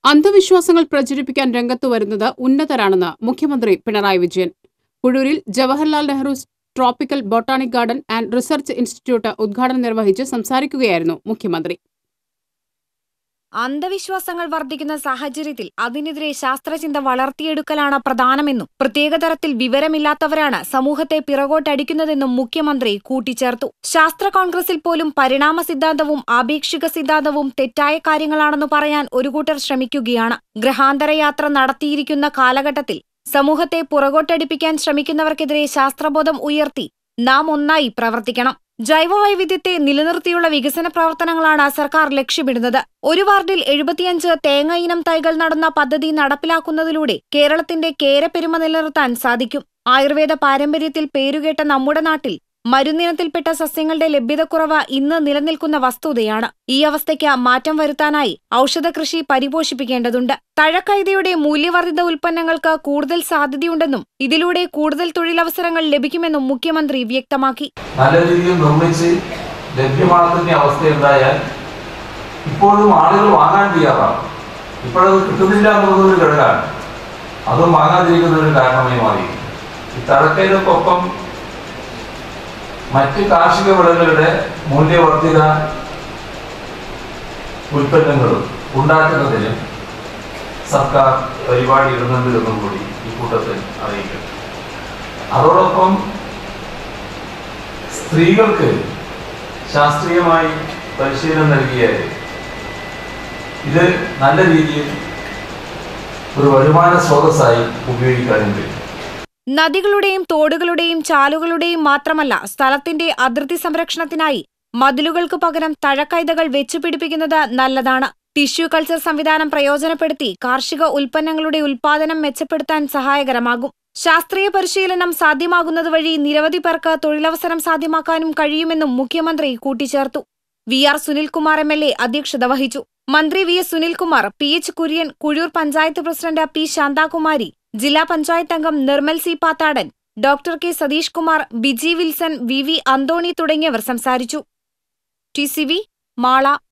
അന്ധവിശ്വാസങ്ങൾ പ്രചരിപ്പിക്കാൻ രംഗത്തു വരുന്നത് ഉന്നതരാണെന്ന് മുഖ്യമന്ത്രി പിണറായി വിജയൻ കുഴൂരിൽ Jawaharlal Nehru tropical botanic garden and research institute ഉദ്ഘാടനം നിർവഹിച്ച് സംസാരിക്കുകയായിരുന്നു മുഖ്യമന്ത്രി അന്ധവിശ്വാസങ്ങൾ വർദ്ധിക്കുന്ന സാഹചര്യത്തിൽ അതിനെതിരെ ശാസ്ത്രചിന്ത വളർത്തിയെടുക്കലാണ് പ്രധാനമെന്നും പ്രത്യേകതരത്തിൽ വിവരമില്ലാത്തവരാണ് സമൂഹത്തെ പിറകോട്ടടിക്കുന്നതെന്നും മുഖ്യമന്ത്രി കൂട്ടിച്ചേർത്തു ശാസ്ത്ര കോൺഗ്രസിൽ പോലും പരിണാമ സിദ്ധാന്തവും ആപേക്ഷിക സിദ്ധാന്തവും തെറ്റായ കാര്യങ്ങളാണെന്ന് പറയാൻ ഒരു കൂട്ടർ ശ്രമിക്കുകയാണ് ഗ്രഹാന്തര യാത്ര നടത്തിയിരിക്കുന്ന കാലഘട്ടത്തിൽ സമൂഹത്തെ പുറകോട്ടടിപ്പിക്കാൻ ശ്രമിക്കുന്നവർക്കെതിരെ ശാസ്ത്രബോധം ഉയർത്തി നാം ഒന്നായി പ്രവർത്തിക്കണം ജൈവവൈവിധ്യത്തെ നിലനിർത്തിയുള്ള വികസന പ്രവർത്തനങ്ങളാണ് സർക്കാർ ലക്ഷ്യമിടുന്നത് ഒരു വാർഡിൽ എഴുപത്തിയഞ്ച് തേങ്ങ ഇനം തൈകൾ നടുന്ന പദ്ധതി നടപ്പിലാക്കുന്നതിലൂടെ കേരളത്തിന്റെ കേരപ്പെരുമ നിലനിർത്താൻ സാധിക്കും ആയുർവേദ പാരമ്പര്യത്തിൽ പേരുകേട്ട നമ്മുടെ നാട്ടിൽ മരുന്നിനത്തിൽപ്പെട്ട സസ്യങ്ങളുടെ ലഭ്യതക്കുറവ് ഇന്ന് നിലനിൽക്കുന്ന വസ്തുതയാണ് ഈ അവസ്ഥയ്ക്ക് മാറ്റം വരുത്താനായി ഔഷധ കൃഷി പരിപോഷിപ്പിക്കേണ്ടതുണ്ട് തഴക്കൈതയുടെ മൂല്യവർദ്ധിത ഉൽപ്പന്നങ്ങൾക്ക് കൂടുതൽ സാധ്യതയുണ്ടെന്നും ഇതിലൂടെ കൂടുതൽ തൊഴിലവസരങ്ങൾ ലഭിക്കുമെന്നും മുഖ്യമന്ത്രി വ്യക്തമാക്കി നല്ല രീതിയിൽ നിർമ്മിച്ച് ലഭ്യമാക്കുന്ന അവസ്ഥയുണ്ടായാൽ ഇപ്പോഴും ആളുകൾ വാങ്ങാൻ തയ്യാറാണ് ഇപ്പോഴത് കിട്ടുന്നില്ല എന്നുള്ളതൊരു ഘടകമാണ് അതും വാങ്ങാതിരിക്കുന്ന ഒരു കാരണമായി മാറി ഈ തഴക്കയിലൊപ്പം മറ്റ് കാർഷിക വിളകളുടെ മൂല്യവർദ്ധിത ഉൽപ്പന്നങ്ങളും ഉണ്ടാക്കുന്നതിന് സർക്കാർ പരിപാടി ഇടുന്നുണ്ട് എന്നും കൂടി ഈ കൂട്ടത്തിൽ അറിയിക്കുന്നു അതോടൊപ്പം സ്ത്രീകൾക്ക് ശാസ്ത്രീയമായി പരിശീലനം നൽകിയാൽ ഇത് നല്ല രീതിയിൽ ഒരു വരുമാന സ്രോതസ്സായി ഉപയോഗിക്കാനും കഴിയും നദികളുടെയും തോടുകളുടെയും ചാലുകളുടെയും മാത്രമല്ല സ്ഥലത്തിന്റെ അതിർത്തി സംരക്ഷണത്തിനായി മതിലുകൾക്ക് പകരം തഴക്കൈതകൾ വെച്ചുപിടിപ്പിക്കുന്നത് നല്ലതാണ് ടിഷ്യൂ കൾച്ചർ സംവിധാനം പ്രയോജനപ്പെടുത്തി കാർഷിക ഉൽപ്പന്നങ്ങളുടെ ഉൽപാദനം മെച്ചപ്പെടുത്താൻ സഹായകരമാകും ശാസ്ത്രീയ പരിശീലനം സാധ്യമാകുന്നത് വഴി നിരവധി പേർക്ക് തൊഴിലവസരം സാധ്യമാക്കാനും കഴിയുമെന്നും മുഖ്യമന്ത്രി കൂട്ടിച്ചേർത്തു V R Sunilkumar M L A അധ്യക്ഷത വഹിച്ചു മന്ത്രി V S Sunilkumar P H Kurian Kuzhur panchayat president P Shanthakumari ജില്ലാ പഞ്ചായത്ത് അംഗം Nirmal C Pathadan doctor K Satheesh Kumar Biji Wilson V V Antony തുടങ്ങിയവർ സംസാരിച്ചു ടി സി വി മാള